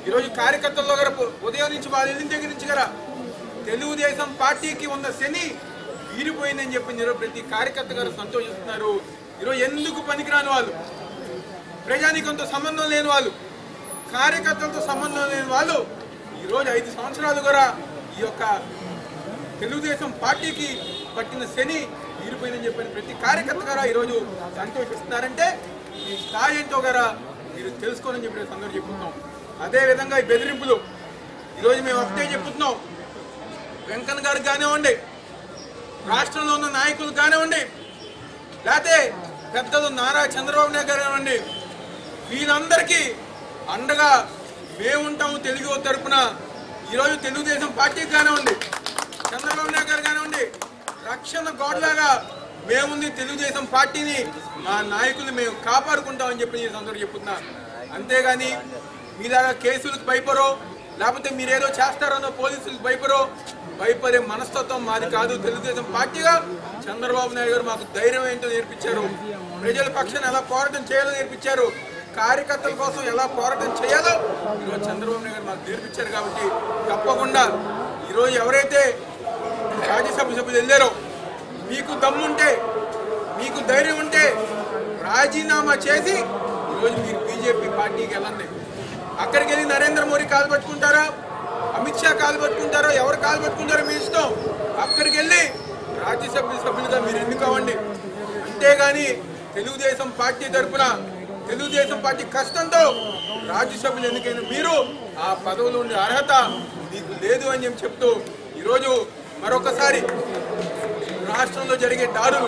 ఈరోజు కార్యకర్తల్లో గారు ఉదయం నుంచి వాళ్ళ ఇల్లు దగ్గర నుంచి గారా తెలుగుదేశం పార్టీకి ఉన్న శని వీరిపోయిందని చెప్పి ఈరోజు ప్రతి కార్యకర్త గారు సంతోషిస్తున్నారు ఈరోజు ఎందుకు పనికిరాని వాళ్ళు ప్రజానికంతో సంబంధం లేని వాళ్ళు కార్యకర్తలతో సంబంధం లేని వాళ్ళు ఈరోజు ఐదు సంవత్సరాలు కూడా ఈ యొక్క తెలుగుదేశం పార్టీకి పట్టిన శని తీరిపోయిందని చెప్పని ప్రతి కార్యకర్త గారా ఈరోజు సంతోషిస్తున్నారంటే ఈ స్థాయి ఏంటో గారా మీరు తెలుసుకోవాలని చెప్పి నేను అందరూ చెప్పుతున్నాం అదేవిధంగా ఈ బెదిరింపులు ఈరోజు మేము ఒకటే చెప్పుతున్నాం వెంకన్న గారికి కానివ్వండి రాష్ట్రంలో ఉన్న నాయకులు కానివ్వండి లేకపోతే పెద్దలు నారా చంద్రబాబు నాయుడు గారు కానివ్వండి వీళ్ళందరికీ అండగా మేముంటాము తెలుగు యువత తరపున ఈరోజు తెలుగుదేశం పార్టీకి కానివ్వండి చంద్రబాబు నాయుడు గారు కానివ్వండి రక్షణ గోడలాగా మేముంది తెలుగుదేశం పార్టీని మా నాయకుల్ని మేము కాపాడుకుంటామని చెప్పి నేను అందరూ చెప్తున్నా అంతేగాని మీలాగా కేసులకు భయపడో లేకపోతే మీరేదో చేస్తారనో పోలీసులకు భయపడో భయపడే మనస్తత్వం మాది కాదు తెలుగుదేశం పార్టీగా చంద్రబాబు నాయుడు గారు మాకు ధైర్యం ఏంటో నేర్పించారు ప్రజల పక్షాన ఎలా పోరాటం చేయాలో నేర్పించారు కార్యకర్తల కోసం ఎలా పోరాటం చేయాలో ఈరోజు చంద్రబాబు నాయుడు గారు మాకు నేర్పించారు కాబట్టి తప్పకుండా ఈరోజు ఎవరైతే రాజ్యసభ సభ్యులు వెళ్ళారో మీకు దమ్ముంటే మీకు ధైర్యం ఉంటే రాజీనామా చేసి ఈరోజు మీరు బీజేపీ పార్టీకి వెళ్ళండి అక్కడికి వెళ్ళి నరేంద్ర మోడీ కాలు పట్టుకుంటారా అమిత్ షా కాలు పట్టుకుంటారో ఎవరు కాలు పట్టుకుంటారో మీ ఇష్టం అక్కడికి వెళ్ళి రాజ్యసభ సభ్యులుగా మీరు ఎన్నిక అవ్వండి అంతేగాని తెలుగుదేశం పార్టీ తరఫున తెలుగుదేశం పార్టీ కష్టంతో రాజ్యసభ్యులు ఎన్నికైన మీరు ఆ పదవులు ఉండే అర్హత మీకు లేదు అని చెప్పి చెప్తూ ఈరోజు మరొకసారి రాష్ట్రంలో జరిగే దాడులు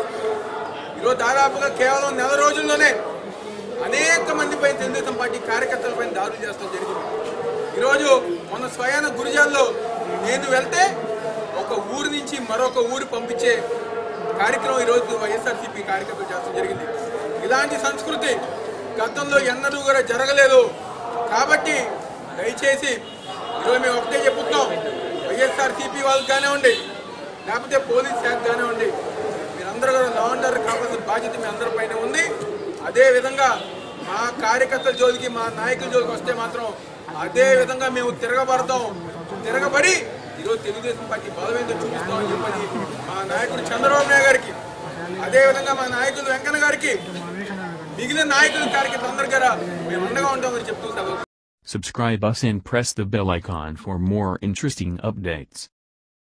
ఈరోజు దాదాపుగా కేవలం నెల రోజుల్లోనే అనేక మందిపై తెలుగుదేశం పార్టీ కార్యకర్తలపై దాడులు చేస్తాం జరిగింది ఈరోజు మొన్న స్వయాన గురిజాల్లో నేను వెళ్తే ఒక ఊరు నుంచి మరొక ఊరు పంపించే కార్యక్రమం ఈరోజు వైఎస్ఆర్సీపీ కార్యకర్తలు చేస్తాం జరిగింది ఇలాంటి సంస్కృతి గతంలో ఎన్నడూ కూడా జరగలేదు కాబట్టి దయచేసి ఈరోజు మేము ఒకటే చెప్పుతున్నాం వైఎస్ఆర్సీపీ వాళ్ళకి కానివ్వండి లేకపోతే పోలీస్ శాఖ కానివ్వండి మీరందరూ కూడా లా అండ్ ఆర్డర్ కావాల్సిన బాధ్యత మీ అందరిపైన ఉంది అదే విధంగా మా కార్యకర్తల జోలికి మా నాయకుల జోలికి వస్తే మాత్రం అదే విధంగా మేము తిరగబడతాం తిరగబడి ఈరోజు తెలుగుదేశం పార్టీ బలమేందో చూపిస్తామని చెప్పని మా నాయకుడు చంద్రబాబు నాయుడు గారికి అదే విధంగా మా నాయకులు వెంకన్న గారికి మిగిలిన నాయకుల కార్యకర్తలు అందరి గారా మేము అండగా ఉంటామని చెప్తూ సెలవు Subscribe us and press the bell icon for more interesting updates.